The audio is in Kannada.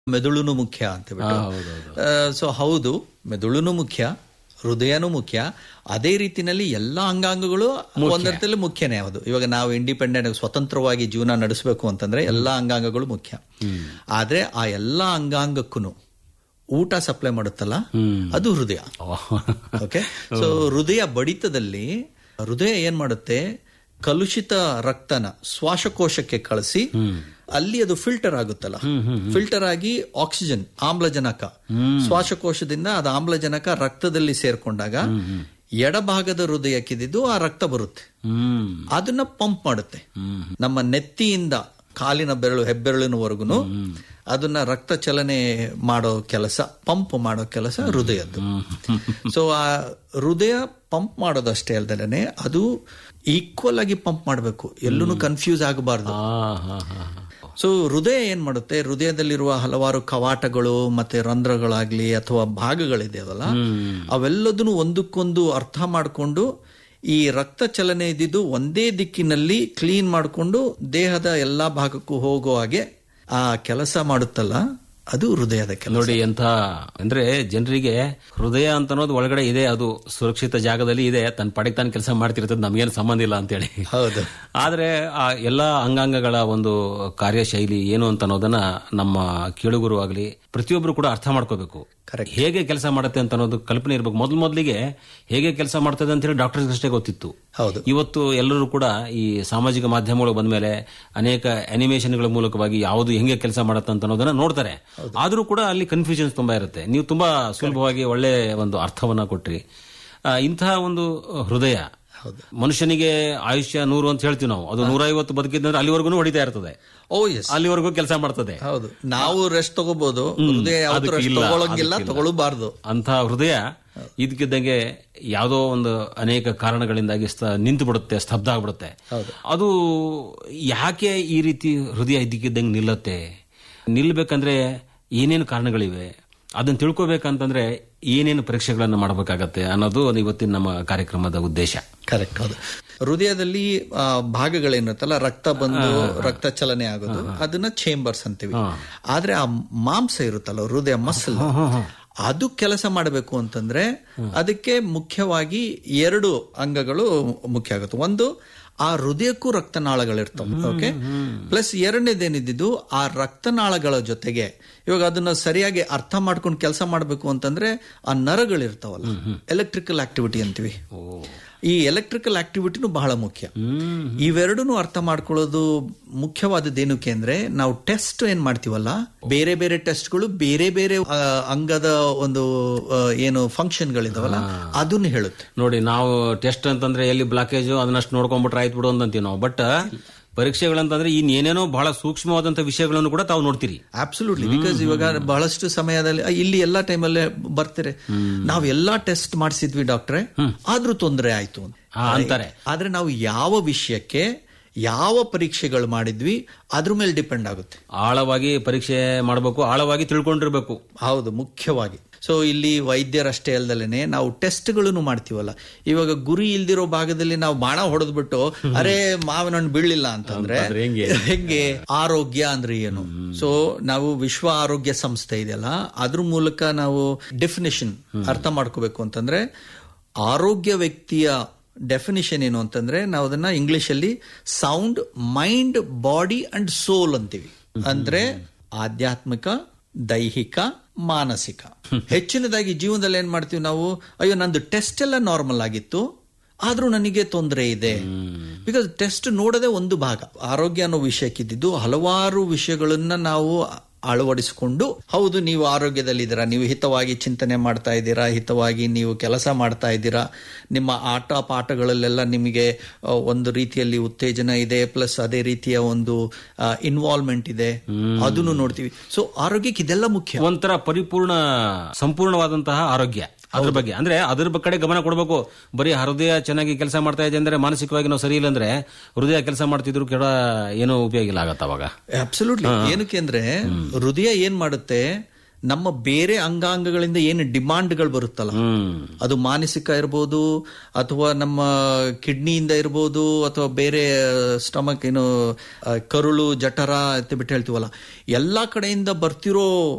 ಮೆದುಳುನು ಮುಖ್ಯ ಅಂತ ಹೇಳ್ಬಿಟ್ಟು ಸೊ ಹೌದು ಮೆದುಳುನು ಮುಖ್ಯ ಹೃದಯನೂ ಮುಖ್ಯ ಅದೇ ರೀತಿನಲ್ಲಿ ಎಲ್ಲಾ ಅಂಗಾಂಗಗಳು ಒಂದರ್ಥದಲ್ಲಿ ಮುಖ್ಯನೇ ಹೌದು ಇವಾಗ ನಾವು ಇಂಡಿಪೆಂಡೆಂಟ್ ಸ್ವತಂತ್ರವಾಗಿ ಜೀವನ ನಡೆಸಬೇಕು ಅಂತಂದ್ರೆ ಎಲ್ಲಾ ಅಂಗಾಂಗಗಳು ಮುಖ್ಯ ಆದ್ರೆ ಆ ಎಲ್ಲಾ ಅಂಗಾಂಗಕ್ಕೂ ಊಟ ಸಪ್ಲೈ ಮಾಡುತ್ತಲ್ಲ ಅದು ಹೃದಯ ಓಕೆ ಸೊ ಹೃದಯ ಬಡಿತದಲ್ಲಿ ಹೃದಯ ಏನ್ ಮಾಡುತ್ತೆ ಕಲುಷಿತ ರಕ್ತನ ಶ್ವಾಸಕೋಶಕ್ಕೆ ಕಳಿಸಿ ಅಲ್ಲಿ ಅದು ಫಿಲ್ಟರ್ ಆಗುತ್ತಲ್ಲ ಫಿಲ್ಟರ್ ಆಗಿ ಆಕ್ಸಿಜನ್ ಆಮ್ಲಜನಕ ಶ್ವಾಸಕೋಶದಿಂದ ಅದು ಆಮ್ಲಜನಕ ರಕ್ತದಲ್ಲಿ ಸೇರ್ಕೊಂಡಾಗ ಎಡಭಾಗದ ಹೃದಯಕ್ಕಿದ್ದು ಆ ರಕ್ತ ಬರುತ್ತೆ ಅದನ್ನ ಪಂಪ್ ಮಾಡುತ್ತೆ ನಮ್ಮ ನೆತ್ತಿಯಿಂದ ಕಾಲಿನ ಬೆರಳು ಹೆಬ್ಬೆರಳಿನವರೆಗೂ ಅದನ್ನ ರಕ್ತ ಚಲನೆ ಮಾಡೋ ಕೆಲಸ ಪಂಪ್ ಮಾಡೋ ಕೆಲಸ ಹೃದಯದ್ದು ಸೊ ಆ ಹೃದಯ ಪಂಪ್ ಮಾಡೋದಷ್ಟೇ ಅಲ್ದಲೇ ಅದು ಈಕ್ವಲ್ ಆಗಿ ಪಂಪ್ ಮಾಡಬೇಕು ಎಲ್ಲೂ ಕನ್ಫ್ಯೂಸ್ ಆಗಬಾರ್ದು ಸೊ ಹೃದಯ ಏನ್ ಮಾಡುತ್ತೆ ಹೃದಯದಲ್ಲಿರುವ ಹಲವಾರು ಕವಾಟಗಳು ಮತ್ತೆ ರಂಧ್ರಗಳಾಗ್ಲಿ ಅಥವಾ ಭಾಗಗಳಿದೆಯಲ್ಲ ಅವೆಲ್ಲದನ್ನು ಒಂದಕ್ಕೊಂದು ಅರ್ಥ ಮಾಡಿಕೊಂಡು ಈ ರಕ್ತ ಚಲನೆ ಇದ್ದಿದ್ದು ಒಂದೇ ದಿಕ್ಕಿನಲ್ಲಿ ಕ್ಲೀನ್ ಮಾಡಿಕೊಂಡು ದೇಹದ ಎಲ್ಲಾ ಭಾಗಕ್ಕೂ ಹೋಗೋ ಹಾಗೆ ಆ ಕೆಲಸ ಮಾಡುತ್ತಲ್ಲ ಅದು ಹೃದಯದ ಕೆಲಸ ನೋಡಿ ಎಂತ ಅಂದ್ರೆ ಜನರಿಗೆ ಹೃದಯ ಅಂತ ಅನ್ನೋದು ಒಳಗಡೆ ಇದೆ ಅದು ಸುರಕ್ಷಿತ ಜಾಗದಲ್ಲಿ ಇದೆ ತನ್ನ ಪಡೆಗೆ ತಾನು ಕೆಲಸ ಮಾಡ್ತಿರ್ತದೆ ನಮಗೇನು ಸಂಬಂಧ ಇಲ್ಲ ಅಂತೇಳಿ ಹೌದು ಆದ್ರೆ ಆ ಎಲ್ಲಾ ಅಂಗಾಂಗಗಳ ಒಂದು ಕಾರ್ಯಶೈಲಿ ಏನು ಅಂತ ಅನ್ನೋದನ್ನ ನಮ್ಮ ಕೇಳುಗರು ಆಗಲಿ ಪ್ರತಿಯೊಬ್ಬರು ಕೂಡ ಅರ್ಥ ಮಾಡ್ಕೋಬೇಕು ಹೇಗೆ ಕೆಲಸ ಮಾಡುತ್ತೆ ಅಂತ ಅನ್ನೋದು ಕಲ್ಪನೆ ಇರಬೇಕು ಮೊದಲು ಮೊದಲಿಗೆ ಹೇಗೆ ಕೆಲಸ ಮಾಡ್ತದೆ ಅಂತ ಹೇಳಿ ಡಾಕ್ಟರ್ ಅಷ್ಟೇ ಗೊತ್ತಿತ್ತು ಹೌದು ಇವತ್ತು ಎಲ್ಲರೂ ಕೂಡ ಈ ಸಾಮಾಜಿಕ ಮಾಧ್ಯಮಗಳು ಬಂದ್ಮೇಲೆ ಅನೇಕ ಅನಿಮೇಷನ್ಗಳ ಮೂಲಕವಾಗಿ ಯಾವುದು ಹೆಂಗೆ ಕೆಲಸ ಮಾಡುತ್ತೆ ಅಂತ ಅನ್ನೋದನ್ನ ನೋಡ್ತಾರೆ ಆದ್ರೂ ಕೂಡ ಅಲ್ಲಿ ಕನ್ಫ್ಯೂಷನ್ಸ್ ತುಂಬಾ ಇರುತ್ತೆ ನೀವು ತುಂಬಾ ಸುಲಭವಾಗಿ ಒಳ್ಳೆ ಒಂದು ಅರ್ಥವನ್ನ ಕೊಟ್ರಿ ಆ, ಇಂತಹ ಒಂದು ಹೃದಯ ಮನುಷ್ಯನಿಗೆ ಆಯುಷ್ಯ ನೂರು ಅಂತ ಹೇಳ್ತೀವಿ ನಾವು ಅದು ನೂರೈವತ್ತು ಬದುಕಿದ್ರೆ ಅಲ್ಲಿವರೆಗೂ ಹೊಡಿತಾ ಇರ್ತದೆ ಓ ಎಸ್ ಅಲ್ಲಿವರೆಗೂ ಕೆಲಸ ಮಾಡ್ತದೆ ಹೌದು ನಾವು ರೆಸ್ಟ್ ತಗೋಬಹುದು ಹೃದಯ ಯಾವತ್ತೂ ಅದಕ್ಕೆ ರೆಸ್ಟ್ ಇಲ್ಲ, ತಗೊಳಂಗಿಲ್ಲ ಅದಕ್ಕಿಲ್ಲ. ತಗೊಳ್ಬಾರ್ದು ಅಂತ ಹೃದಯ ಇದಕ್ಕಿದ್ದಂಗೆ ಯಾವುದೋ ಒಂದು ಅನೇಕ ಕಾರಣಗಳಿಂದಾಗಿ ಸ್ಥ- ನಿಂತು ಬಿಡುತ್ತೆ ಸ್ತಬ್ಧ ಆಗ್ಬಿಡುತ್ತೆ ಅದು ಯಾಕೆ ಈ ರೀತಿ ಹೃದಯ ಇದ್ದಕ್ಕಿದ್ದಂಗೆ ನಿಲ್ಲತ್ತೆ ನಿಲ್ಬೇಕಂದ್ರೆ ಏನೇನು ಕಾರಣಗಳಿವೆ ಅದನ್ನ ತಿಳ್ಕೊಬೇಕಂತಂದ್ರೆ ಏನೇನು ಪರೀಕ್ಷೆಗಳನ್ನು ಮಾಡಬೇಕಾಗತ್ತೆ ಅನ್ನೋದು ಇವತ್ತಿನ ನಮ್ಮ ಕಾರ್ಯಕ್ರಮದ ಉದ್ದೇಶ ಕರೆಕ್ಟ್ ಹೌದು ಹೃದಯದಲ್ಲಿ ಆ, ಭಾಗಗಳೇನಿರುತ್ತಲ್ಲ ರಕ್ತ ಬಂದು ರಕ್ತ ಚಲನೆ ಆಗೋದು ಅದನ್ನ ಚೇಂಬರ್ಸ್ ಅಂತೀವಿ ಆದ್ರೆ ಆ ಮಾಂಸ ಇರುತ್ತಲ್ಲ ಹೃದಯ ಮಸಲ್ ಅದು ಕೆಲಸ ಮಾಡಬೇಕು ಅಂತಂದ್ರೆ ಅದಕ್ಕೆ ಮುಖ್ಯವಾಗಿ ಎರಡು ಅಂಗಗಳು ಮುಖ್ಯ ಆಗುತ್ತೆ ಒಂದು ಆ ಹೃದಯಕ್ಕೂ ರಕ್ತನಾಳಗಳಿರ್ತವೆ ಓಕೆ ಪ್ಲಸ್ ಎರಡನೇದೇನಿದ್ದು ಆ ರಕ್ತನಾಳಗಳ ಜೊತೆಗೆ ಇವಾಗ ಅದನ್ನ ಸರಿಯಾಗಿ ಅರ್ಥ ಮಾಡ್ಕೊಂಡು ಕೆಲಸ ಮಾಡಬೇಕು ಅಂತಂದ್ರೆ ಆ ನರಗಳಿರ್ತಾವಲ್ಲ ಎಲೆಕ್ಟ್ರಿಕಲ್ ಆಕ್ಟಿವಿಟಿ ಅಂತೀವಿ ಈ ಎಲೆಕ್ಟ್ರಿಕಲ್ ಆಕ್ಟಿವಿಟಿನೂ ಬಹಳ ಮುಖ್ಯ ಇವೆರಡೂ ಅರ್ಥ ಮಾಡ್ಕೊಳ್ಳೋದು ಮುಖ್ಯವಾದದ್ದೇನಕ್ಕೆ ಅಂದ್ರೆ ನಾವು ಟೆಸ್ಟ್ ಏನ್ ಮಾಡ್ತೀವಲ್ಲ ಬೇರೆ ಬೇರೆ ಟೆಸ್ಟ್ಗಳು ಬೇರೆ ಬೇರೆ ಆ, ಅಂಗದ ಒಂದು ಆ, ಏನು ಫಂಕ್ಷನ್ಗಳಿದಾವಲ್ಲ ಅದನ್ನ ಹೇಳುತ್ತೆ ನೋಡಿ ನಾವು ಟೆಸ್ಟ್ ಅಂತಂದ್ರೆ ಎಲ್ಲಿ ಬ್ಲಾಕೇಜ್ ಅದನ್ನಷ್ಟು ನೋಡ್ಕೊಂಡ್ಬಿಟ್ರೆ ಆಯ್ತು ಬಿಡು ಅಂತೀವಿ ನಾವು ಬಟ್ ಪರೀಕ್ಷೆಗಳಂತಂದ್ರೆ ಇನ್ನೇನೇನೋ ಬಹಳ ಸೂಕ್ಷ್ಮವಾದಂತ ವಿಷಯಗಳನ್ನು ಕೂಡ ತಾವು ನೋಡ್ತೀರಿ ಅಬ್ಸಲ್ಯೂಟ್ಲಿ ಬಿಕಾಸ್ ಇವಾಗ ಬಹಳಷ್ಟು ಸಮಯದಲ್ಲಿ ಆ, ಇಲ್ಲಿ ಎಲ್ಲಾ ಟೈಮಲ್ಲೇ ಬರ್ತಾರೆ ನಾವು ಎಲ್ಲಾ ಟೆಸ್ಟ್ ಮಾಡಿಸಿದ್ವಿ ಡಾಕ್ಟ್ರೆ ಆದ್ರೂ ತೊಂದರೆ ಆಯ್ತು ಅಂತ ಹಾ, ಅಂತಾರೆ ಆದ್ರೆ ನಾವು ಯಾವ ವಿಷಯಕ್ಕೆ ಯಾವ ಪರೀಕ್ಷೆಗಳು ಮಾಡಿದ್ವಿ ಅದ್ರ ಮೇಲೆ ಡಿಪೆಂಡ್ ಆಗುತ್ತೆ ಆಳವಾಗಿ ಪರೀಕ್ಷೆ ಮಾಡಬೇಕು ಆಳವಾಗಿ ತಿಳ್ಕೊಂಡಿರ್ಬೇಕು ಹೌದು ಮುಖ್ಯವಾಗಿ ಸೊ ಇಲ್ಲಿ ವೈದ್ಯರಷ್ಟೇ ಅಲ್ದಲೇನೆ ನಾವು ಟೆಸ್ಟ್ಗಳನ್ನು ಮಾಡ್ತೀವಲ್ಲ ಇವಾಗ ಗುರಿ ಇಲ್ದಿರೋ ಭಾಗದಲ್ಲಿ ನಾವು ಬಾಣ ಹೊಡೆದ್ಬಿಟ್ಟು ಅರೆ ಮಾವಿನ ಹಣ್ಣು ಬೀಳಿಲ್ಲ ಅಂತಂದ್ರೆ ಅಂತಂದ್ರೆ ಹೆಂಗೆ? ಹೆಂಗೆ ಆರೋಗ್ಯ ಅಂದ್ರೆ ಏನು ಸೊ ನಾವು ವಿಶ್ವ ಆರೋಗ್ಯ ಸಂಸ್ಥೆ ಇದೆಯಲ್ಲ ಅದ್ರ ಮೂಲಕ ನಾವು ಡೆಫಿನೇಷನ್ ಅರ್ಥ ಮಾಡ್ಕೋಬೇಕು ಅಂತಂದ್ರೆ ಆರೋಗ್ಯ ವ್ಯಕ್ತಿಯ ಡೆಫಿನಿಷನ್ ಏನು ಅಂತಂದ್ರೆ ನಾವು ಅದನ್ನ ಇಂಗ್ಲಿಷ್ ಅಲ್ಲಿ sound mind body and soul ಅಂತೀವಿ ಅಂದ್ರೆ ಆಧ್ಯಾತ್ಮಿಕ ದೈಹಿಕ ಮಾನಸಿಕ ಹೆಚ್ಚಿನದಾಗಿ ಜೀವನದಲ್ಲಿ ಏನ್ ಮಾಡ್ತೀವಿ ನಾವು ಅಯ್ಯೋ ನಂದು ಟೆಸ್ಟ್ ಎಲ್ಲ ನಾರ್ಮಲ್ ಆಗಿತ್ತು ಆದ್ರೂ ನನಗೆ ತೊಂದರೆ ಇದೆ ಬಿಕಾಸ್ ಟೆಸ್ಟ್ ನೋಡೋದೇ ಒಂದು ಭಾಗ ಆರೋಗ್ಯ ಅನ್ನೋ ವಿಷಯಕ್ಕಿದ್ದು ಹಲವಾರು ವಿಷಯಗಳನ್ನ ನಾವು ಅಳವಡಿಸಿಕೊಂಡು ಹೌದು ನೀವು ಆರೋಗ್ಯದಲ್ಲಿದ್ದೀರಾ ನೀವು ಹಿತವಾಗಿ ಚಿಂತನೆ ಮಾಡ್ತಾ ಇದ್ದೀರಾ ಹಿತವಾಗಿ ನೀವು ಕೆಲಸ ಮಾಡ್ತಾ ಇದ್ದೀರಾ ನಿಮ್ಮ ಆಟ ಪಾಠಗಳಲ್ಲೆಲ್ಲ ನಿಮಗೆ ಆ, ಒಂದು ರೀತಿಯಲ್ಲಿ ಉತ್ತೇಜನ ಇದೆ ಪ್ಲಸ್ ಅದೇ ರೀತಿಯ ಒಂದು ಇನ್ವಾಲ್ವ್ಮೆಂಟ್ ಇದೆ ಅದನ್ನು ನೋಡ್ತೀವಿ ಸೊ ಆರೋಗ್ಯಕ್ಕೆ ಇದೆಲ್ಲ ಮುಖ್ಯ ಒಂಥರ ಪರಿಪೂರ್ಣ ಸಂಪೂರ್ಣವಾದಂತಹ ಆರೋಗ್ಯ ಅದ್ರ ಬಗ್ಗೆ ಅಂದ್ರೆ ಅದ್ರ ಬ- ಕಡೆ ಗಮನ ಕೊಡಬೇಕು ಬರೀ ಹೃದಯ ಚೆನ್ನಾಗಿ ಕೆಲಸ ಮಾಡ್ತಾ ಇದೆ ಅಂದ್ರೆ ಮಾನಸಿಕವಾಗಿ ನಾವು ಸರಿ ಇಲ್ಲ ಅಂದ್ರೆ ಹೃದಯ ಕೆಲಸ ಮಾಡ್ತಿದ್ರು ಕೆಡ ಏನೋ ಉಪಯೋಗ ಇಲ್ಲ ಆಗತ್ತ ಅವಾಗ ಅಬ್ಸಲ್ಯೂಟ್ಲಿ ಏನಕ್ಕೆ ಅಂದ್ರೆ ಹೃದಯ ಏನ್ ಮಾಡುತ್ತೆ ನಮ್ಮ ಬೇರೆ ಅಂಗಾಂಗಗಳಿಂದ ಏನು ಡಿಮಾಂಡ್ಗಳು ಬರುತ್ತಲ್ಲ ಹ್ಮ್ ಅದು ಮಾನಸಿಕ ಇರ್ಬೋದು ಅಥವಾ ನಮ್ಮ ಕಿಡ್ನಿಯಿಂದ ಇರ್ಬೋದು ಅಥವಾ ಬೇರೆ ಸ್ಟಮಕ್ ಏನು ಆ, ಕರುಳು ಜಠರ ಅಂತ ಬಿಟ್ಟು ಹೇಳ್ತೀವಲ್ಲ ಎಲ್ಲಾ ಕಡೆಯಿಂದ ಬರ್ತಿರೋ